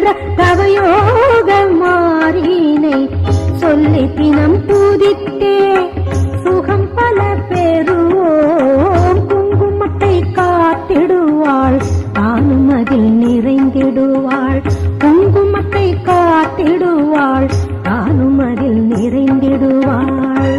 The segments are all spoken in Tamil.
சொல்லுகின்ற தவயோக மாறினை சொல்லி தினம் பூதித்தே சுகம் பல பெறுவோம் குங்குமத்தை காத்திடுவாள் தானும் அதில் நிறைந்திடுவாள் குங்குமத்தை காத்திடுவாள் தானும் அதில் நிறைந்திடுவாள்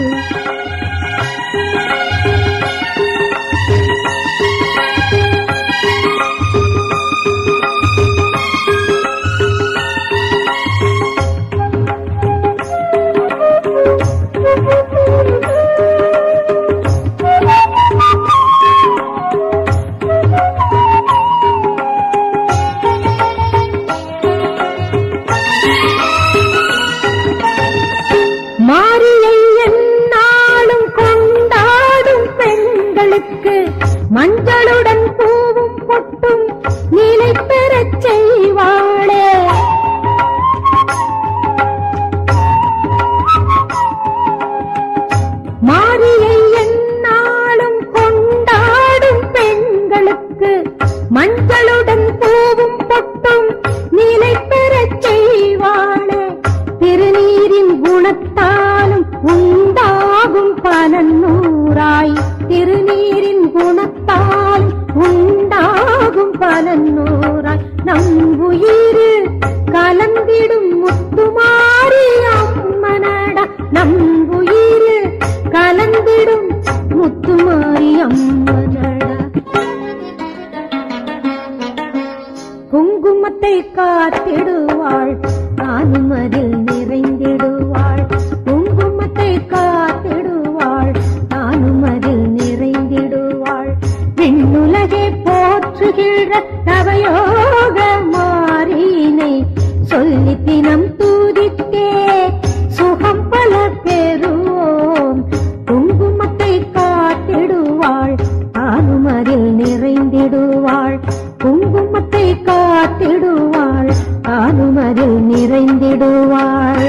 மாரியை எந்நாளும் கொண்டாடும் பெண்களுக்கு மஞ்சளுடன் பூவும் பொட்டும் நிலை பெறச் செய்வாளே மாரியை எந்நாளும் கொண்டாடும் பெண்களுக்கு மஞ்சளுடன் பூவும் பொட்டும் நிலை பெறச் செய்வாளே திருநீரின் குணத்தாலும் உண்டாகும் பலன் நூறாய் திருநீரின் குணத்தால் உண்டாகும் பலன் நூறாய் நம் உயிர் கலந்திடும் முத்துமாரி அம்மனடா நம் உயிர் கலந்திடும் முத்துமாரி அம்மனடா குங்குமத்தை காத்திடுவாள் தானும் அதில் நிறைந்திடுவாள் குங்குமத்தை காத்திடுவாள் தானும் அதில் நிறைந்திடுவாள் விண்ணுலகே போற்றுகிற தவயோக மாறினை சொல்லி தினம் தூதித்தே சுகம் பல பெறுவோம் குங்குமத்தை காத்திடுவாள் தானும் அதில் நிறைந்திடுவாள் குங்குமத்தை காத்திடுவாள் தானும் அதில் நிறைந்திடுவாள்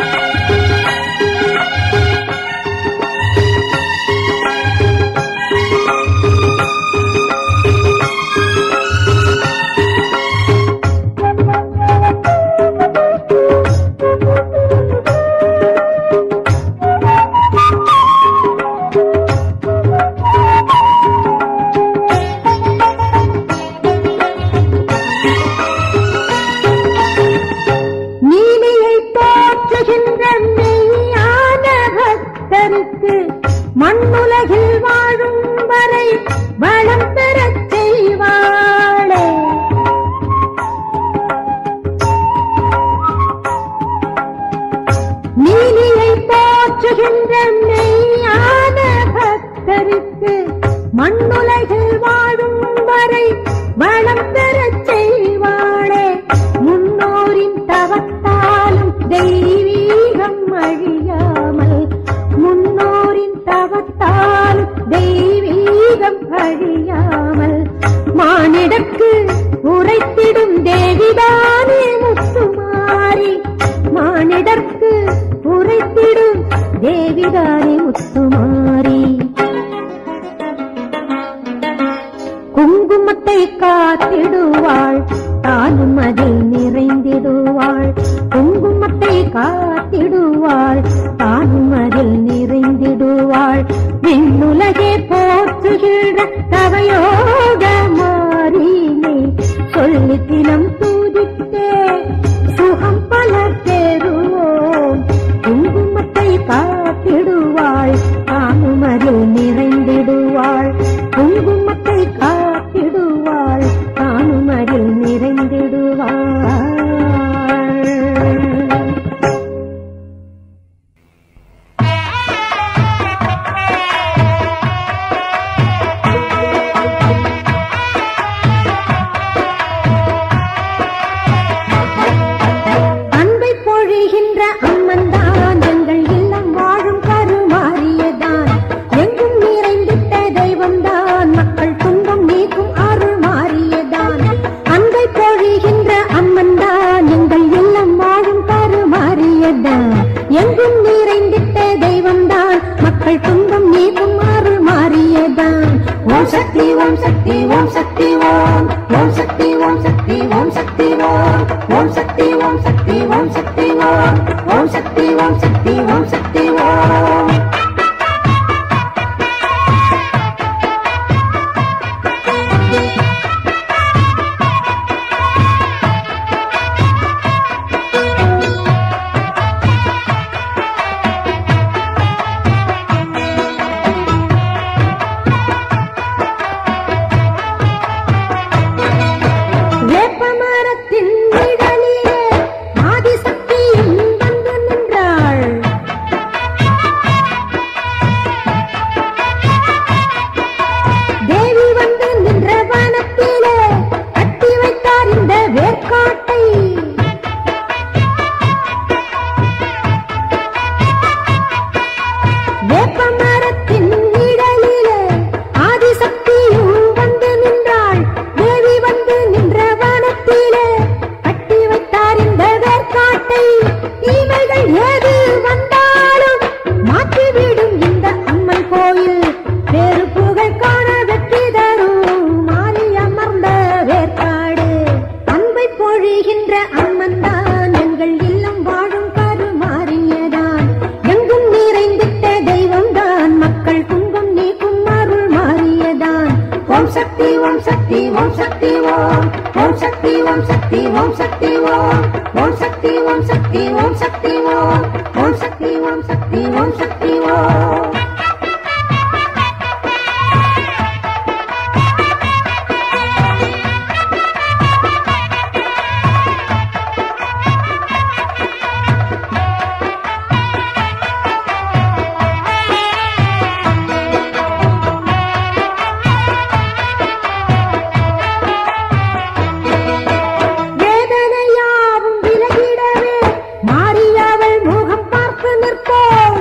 நீலியை போற்றுகின்ற மெய்யான பக்தருக்கு மண்ணுலகில் வாழும் வரை வளம் பெறச் செய்வாளே நீலியை போற்றுகின்ற மெய்யான பக்தருக்கு மண்ணுலகில் வாழும் வரை வளம் பெறச் செய்வாளே முன்னோரின் தவத்தாலும் தெய்வீகம் அழியாமல் முன்னோரின் தவத்தாலும் தெய்வீகம் அழியாமல் மானிடக்கு உரைத்திடும் தேவிதானே முத்துமாரி மானிடர்க்கு உரைத்திடும் தேவிதானே முத்துமாரி குங்குமத்தை காத்திடுவாள் தானும் அதில் நிறைந்திடுவாள் குங்குமத்தை காத்திடுவாள் தானும் அதில் நிறைந்திடுவாள் விண்ணுலகே போற்றுகின்ற தவயோக மாறினே சொல்லி தினம் தூதித்தே சுகம் பல பெறுவோம் குங்குமத்தை காத்திடுவாள் தானும் அதில் நிறைந்திடுவாள் குங்குமத்தை காத்திடுவாள் தானும் அதில் நிறைந்திடுவாள் ஆ சக்தி ஓம் சக்தி ஓம் சக்தி ஓம் ஓம் சக்தி ஓம் சக்தி ஓம் சக்தி ஓம் ஓம் சக்தி ஓம் சக்தி ஓம் சக்தி ஓம் ஓம் சக்தி ஓம் சக்தி ஓம் சக்தி ஓம் வேதனையாவும் விலகிடவே மாறியவள் முகம் பார்த்து நிற்போம்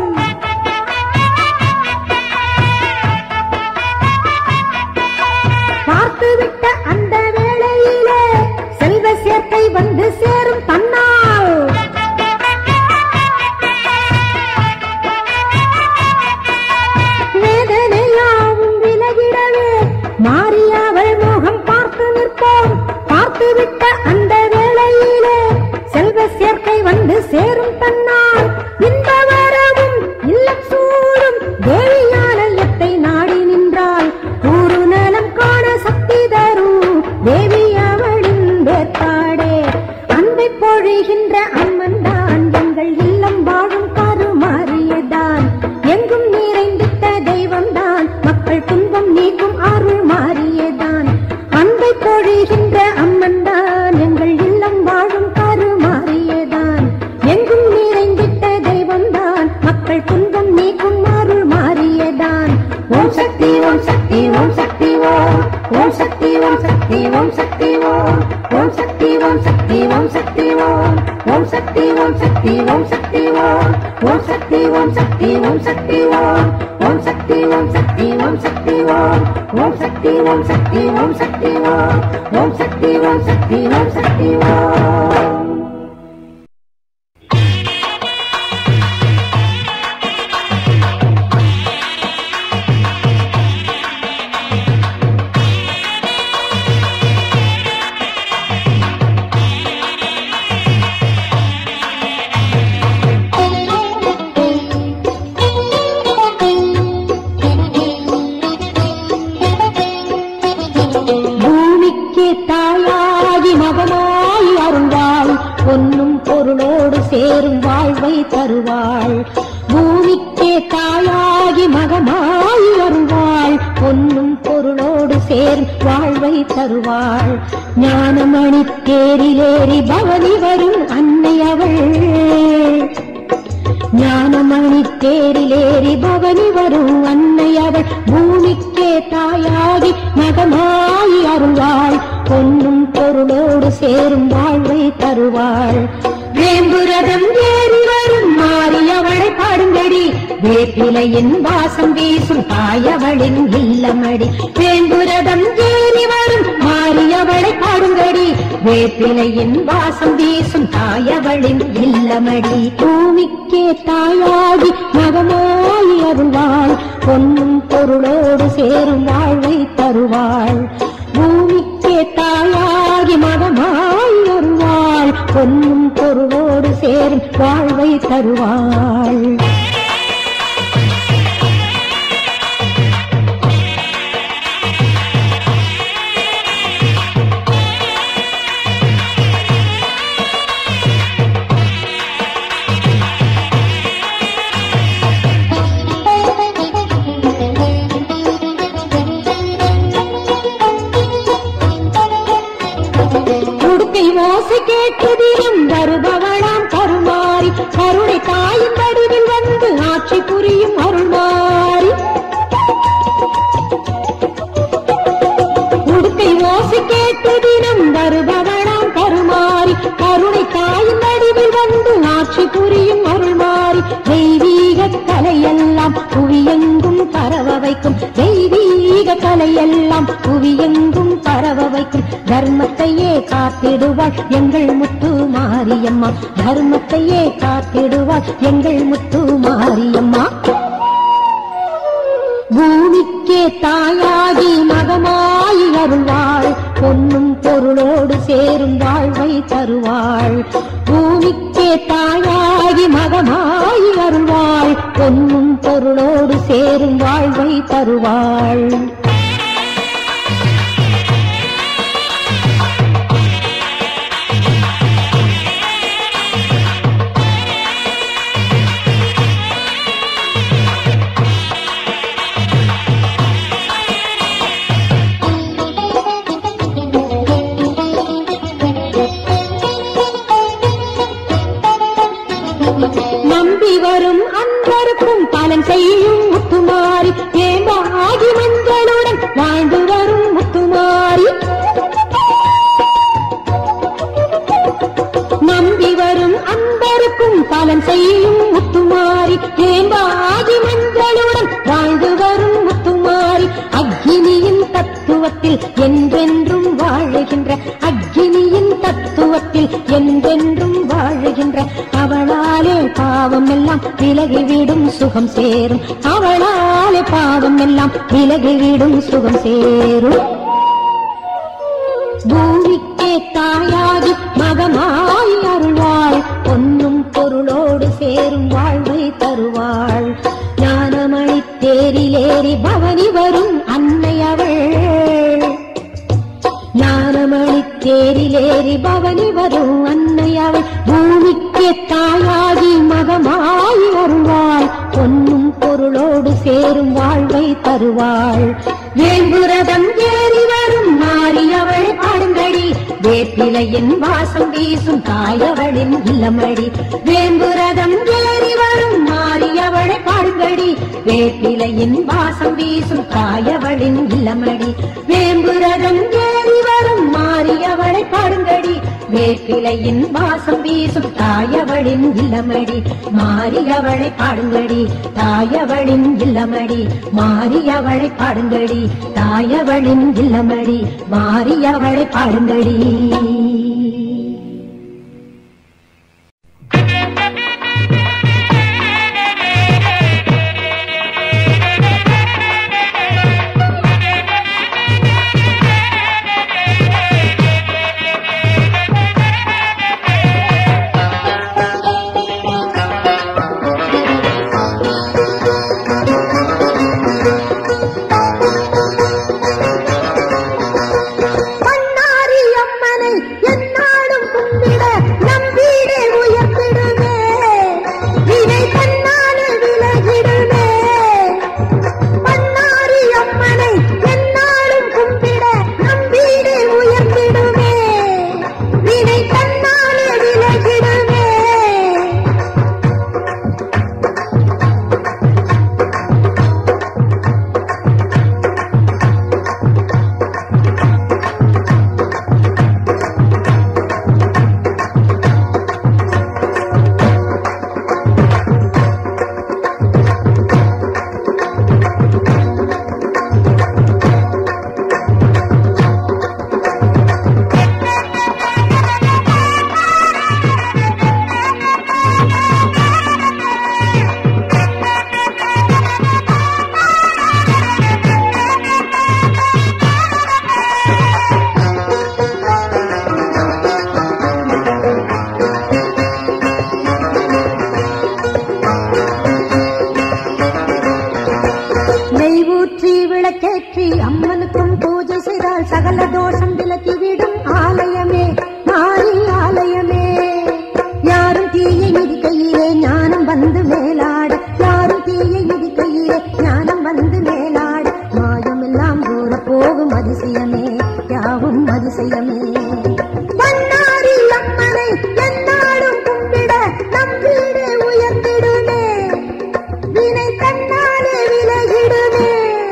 பார்த்துவிட்ட அந்த வேளையிலே செல்வ சேர்க்கை வந்து சேரும் தன்னால் வேதனையாவும் விலகிடவே மாறியவள் முகம் பார்த்து நிற்போம் பார்த்துவிட்ட அந்த வேளையிலே செல்வ சேர்க்கை வந்து சேரும் தன்னால் இந்த வரவும் இல்லம் சூழும் தேவியாலயத்தை நாடி நின்றால் ஊரு நலம் காண சக்தி தரும் தேவி அவளின் வேற்பாடே அன்பை பொழிகின்ற அம்மன் தான் எங்கள் இல்லம் வாழும் கருமாறியதான் எங்கும் நிறைந்திட்ட தெய்வம்தான் மக்கள் துன்பம் நீக்கும் அருள் மாறியதான் அன்பை பொழிகின்ற அம்மன் தான் எங்கள் இல்லம் வாழும் கருமாறியதான் எங்கும் நிறைந்திட்ட தெய்வம்தான் மக்கள் துன்பம் நீக்கும் அருள் மாறியதான் ஓம் சக்தி ஓம் சக்தி ஓம் சக்தி ஓம் ஓம் சக்தி ஓம் சக்தி ஓம் சக்தி ஓம் ஓம் சக்தி ஓம் சக்தி ஓம் சக்தி ஓம் ஓம் சக்தி ஓம் சக்தி ஓம் சக்தி ஓம் ஓம் சக்தி ஓம் சக்தி ஓம் சக்தி ஓம் ஓம் சக்தி ஓம் சக்தி ஓம் சக்தி ஓம் ஓம் சக்தி ஓம் சக்தி ஓம் சக்தி ஓம் ஓம் சக்தி ஓம் சக்தி ஓம் சக்தி ஓம் பூமிக்கு தாயாகி மகமாய் அருள்வாள் பொன்னும் பொருளோடு சேரும் வாழ்வை தருவாள் பூமிக்கே தாயாகி மகமாய் அருள்வாள் பொன்னும் பொருளோடு சேரும் வாழ்வை தருவாள் ஞானமணி தேரிலேறி பவனி வரும் அன்னை அவள் ஞானமணி தேரிலேறி பவனி வரும் அன்னை அவள் பூமிக்கே தாயாகி மகமாயி அருள்வாள் பொன்னும் பொருளோடு சேரும் வாழ்வை தருவாள் வேம்புரதம் ஏறி வரும் மாறி அவளை பாடுங்கடி வேப்பிலையின் வாசம் வீசும் தாயவளின் இல்லமடி வேம்புரதம் ஏறி வரும் மாறி அவளை பாடுங்கடி வேப்பிலையின் வாசம் வீசும் தாயவளின் இல்லமடி பூமிக்கே தாயாகி மகமாய் அருள்வாள் பொன்னும் பொருளோடு சேரும் வாழ்வை தருவாள் பூமிக்கே தாயாகி மகமாய் அருள்வாள் பொன்னும் பொருளோடு சேரும் வாழ்வை தருவாள் உடுக்கை ஓசை கேட்டு தினம் வருபவளாம் கருமாறி கருணை தாயின் வடிவில் வந்து ஆட்சி புரியும் அருள்மாறி உடுக்கை ஓசை கேட்டு தினம் வருபவளாம் கருமாறி கருணை தாயின் வடிவில் வந்து ஆட்சி புரியும் அருள்மாறி தெய்வீக கலையெல்லாம் புவியெங்கும் பரவ வைக்கும் தெய்வீக கலையெல்லாம் புவியெங்கும் பரவ வைக்கும் தர்மத்தையே காத்திடுவாள் எங்கள் முத்து மாரியம்மா தர்மத்தையே காத்திடுவாள் எங்கள் முத்து மாரியம்மா பூமிக்கே தாயாகி மகமாய் அருள்வாள் பொன்னும் பொருளோடு சேரும் வாழ்வை தருவாள் பூமிக்கே தாயாகி மகமாய் அருள்வாள் பொன்னும் பொருளோடு சேரும் வாழ்வை தருவாள் தத்துவத்தில் என்றென்றும் வாழுகின்ற அக்னியின் தத்துவத்தில் என்றென்றும் வாழுகின்ற அவளாலே பாவம் எல்லாம் விலகிவிடும் சுகம் சேரும் அவளாலே பாவம் எல்லாம் விலகிவிடும் சுகம் சேரும் பூமிக்கே தாயாகி மகமாய் அருள்வாள் பொன்னும் பொருளோடு சேரும் வாழ்வை தருவாள் ஞானமணி தேரிலேறி பவனி வரும் அன்னை அவள் ஞானமணி தேரிலேறி பவனி வரும் அன்னை அவள் பூமிக்கே தாயாகி மகமாய் அருள்வாள் பொன்னும் பொருளோடு சேரும் வாழ்வை தருவாள் வேம்புரதம் ஏறி வரும் மாறியவள் பாடுங்கடி வேப்பிலையின் வாசம் வீசும் தாயவளின் இல்லமடி வேம்புரதம் ஏறி வரும் மாறியவளை பாடுங்கடி வேப்பிலையின் வாசம் வீசும் தாயவளின் இல்லமடி வேம்புரதம் ஏறி வரும் மாறியவளை பாடுங்கடி வேப்பிலையின் வாசம் வீசும் தாயவளின் இல்லமடி மாறியவளை பாடுங்கடி தாயவளின் இல்லமடி மாறியவளை பாடுங்கடி தாயவளின் இல்லமடி மாறியவளை பாடுங்கடி பண்ணாரி அம்மனை என்னாலும் கும்பிட நம் வீடே உயர்த்திடுமே வினை தன்னாலே விலகிடுமே பண்ணாரி அம்மனை என்னாலும் கும்பிட நம் வீடே உயர்த்திடுமே வினை தன்னாலே விலகிடுமே நெய் ஊற்றி விளக்கேற்றி அம்மனுக்கும் பூஜை செய்தால் சகல தோஷம் விலக்கிவிடும் ஆலயமே மாறி ஆலயமே யாரும் தீயை மிதிக்கையிலே ஞானம் வந்து மேலாட யாரும் தீயை மிதிக்கையிலே ஞானம் வந்து மேலாட மாயமெல்லாம் தூர போகும் அதிசயமே யாவும் அதிசயமே பண்ணாரி அம்மனை என்னாலும் கும்பிட நம் வீடு உயர்ந்திடுமே வினை தன்னாலே விலகிடுமே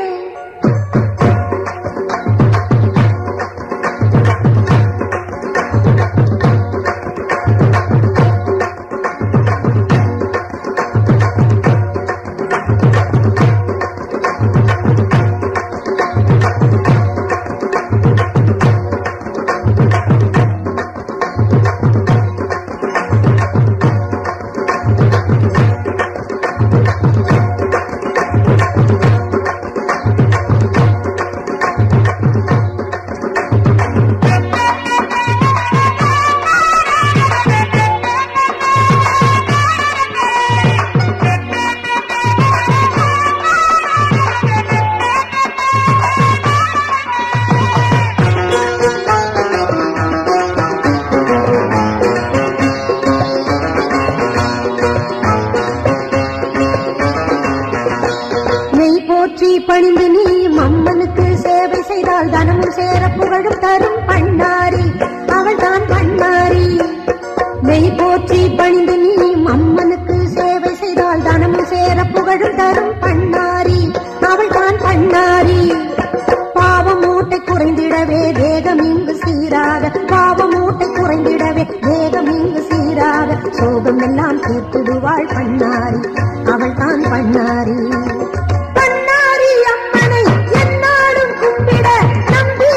நெய் போற்றி பணிந்து நீயும் அம்மனுக்கு சேவை செய்தால் தனமும் சேர புகழும் தரும் பண்ணாரி அவள் தான் பண்ணாரி நெய் போற்றி பணிந்து நீயும் அம்மனுக்கு சேவை செய்தால் தனமும் சேர புகழும் தரும் பண்ணாரி அவள் தான் பண்ணாரி பாவம் மூட்டை குறைந்திடவே வேகம் இங்கு சீராக பாவம் மூட்டை குறைந்திடவே வேகம் இங்கு சீராக சோகம் எல்லாம் தீர்த்துடுவாள் பண்ணாரி அவள் தான் பண்ணாரி பண்ணாரி அம்மனை என்னாலும் கும்பிட நம்பி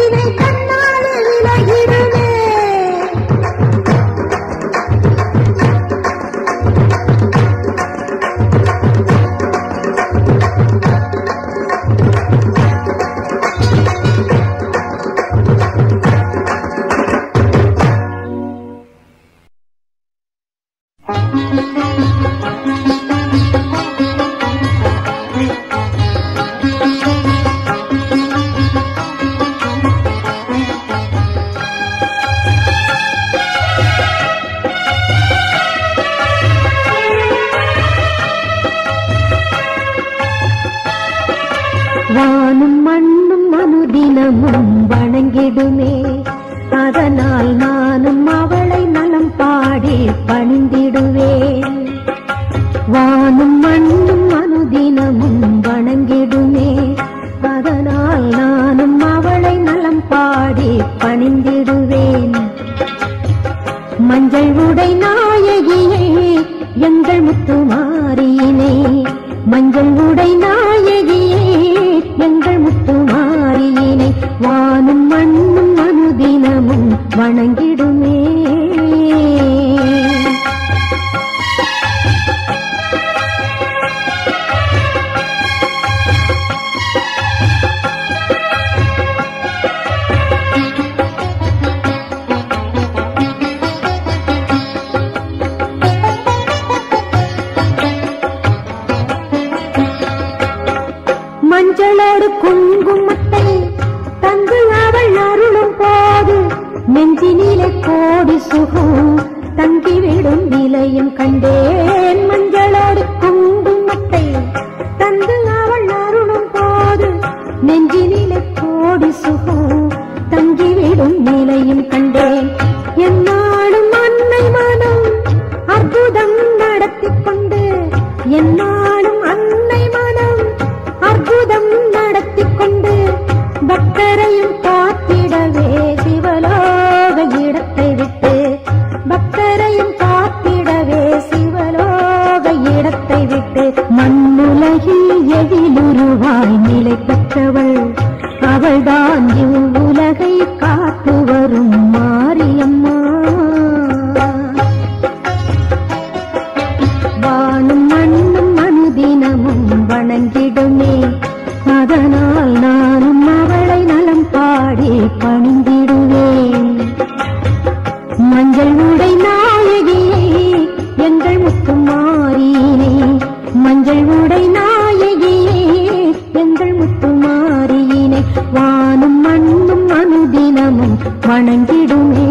வினை தன்னாலே விலகிடுமே வானும் மண்ணும் அனுதினமும் வணங்கிடுமே அதனால் நானும் அவளை நலம் பாடி பணிந்திடுவேன் வானும் மண்ணும் அனுதினமும் வணங்கிடுமே அதனால் நானும் அவளை நலம் பாடி பணிந்திடுவேன் மஞ்சள் உடை நாயகியே எங்கள் முத்துமாரியினே மஞ்சள் உடை நாயகியே எங்கள் முத்துமாரியினை வானும் மண்ணும் அனுதினமும் வணங்கிடுமே மஞ்சளோடு குங்குமத்தை தந்து அவள் அருளும் போது நெஞ்சினிலே கோடி சுகம் தங்கிவிடும் நிலையும் கண்டேன் மஞ்சளோடு குங்குமத்தை தந்து அவள் அருளும் போது நெஞ்சினிலே கோடி சுகம் தங்கிவிடும் நிலையும் கண்டேன் என்னாலும் அன்னை மனம் அற்புதம் நடத்தி கொண்டு என்னாலும் அன்னை மனம் அற்புதம் நடத்தி கொண்டு பக்தரையும் காத்திடவே சிவலோக இடத்தை விட்டு பக்தரையும் காத்திடவே சிவலோக இடத்தை விட்டு மண்ணுலகில் எதிலுருவாய் நிலை பெற்றவள் அவள்தான் இவ்வுலகை காத்து வரும் மாரியம்மா வானும் மண்ணும் அனுதினமும் வணங்கிடுமே அதனால் நானும் அவளை நலம் பாடி பணிந்திடுவேன் மஞ்சள் உடை நாயகியே எங்கள் முத்துமாரியினே மஞ்சள் உடை நாயகியே எங்கள் முத்துமாரியினை வானும் மண்ணும் அனுதினமும் வணங்கிடுமே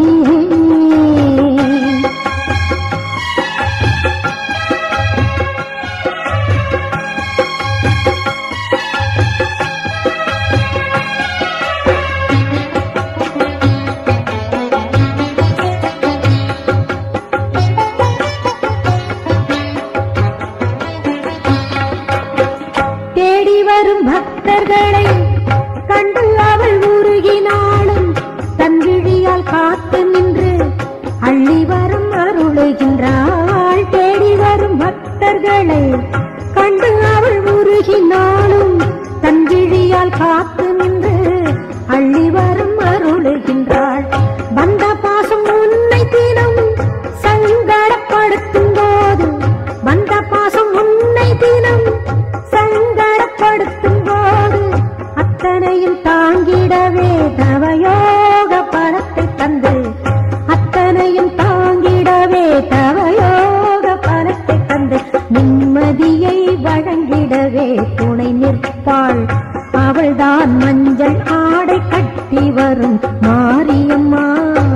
தேடி வரும் பக்தர்களை கண்டு அவள் உருகினாலும் தன் விழியால் காத்து நின்று அள்ளி வரும் அருளுகின்றாள் தேடி வரும் பக்தர்களை கண்டு அவள் உருகினாலும் தன் விழியால் காத்து நின்று அள்ளி வரும் அருளுகின்றாள் வந்த பாசம் உன்னை தினம் சங்கடப்படுத்தும் போது வந்த பாசம் உன்னை தினம் சங்கடப்படுத்தும் போது அத்தனையும் தாங்கிடவே தவயோக பணத்தை தந்து அத்தனையும் தாங்கிடவே தவயோக பணத்தை தந்து நிம்மதியை வழங்கிடவே துணை நிற்பாள் அவள்தான் மஞ்சள் ஆடை கட்டி வரும் மாரியம்மா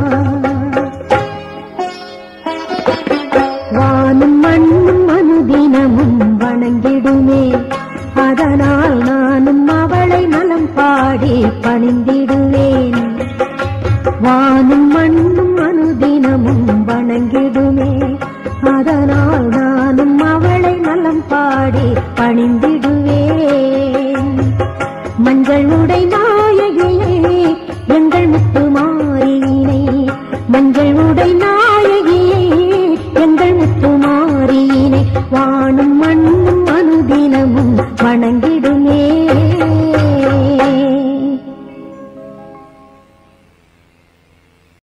வானும் மண்ணும் அனுதினமும் வணங்கிடுமே அதனால் நானும் அவளை நலம் பாடி பணிந்திடுவேன் வானும் மண்ணும் அனு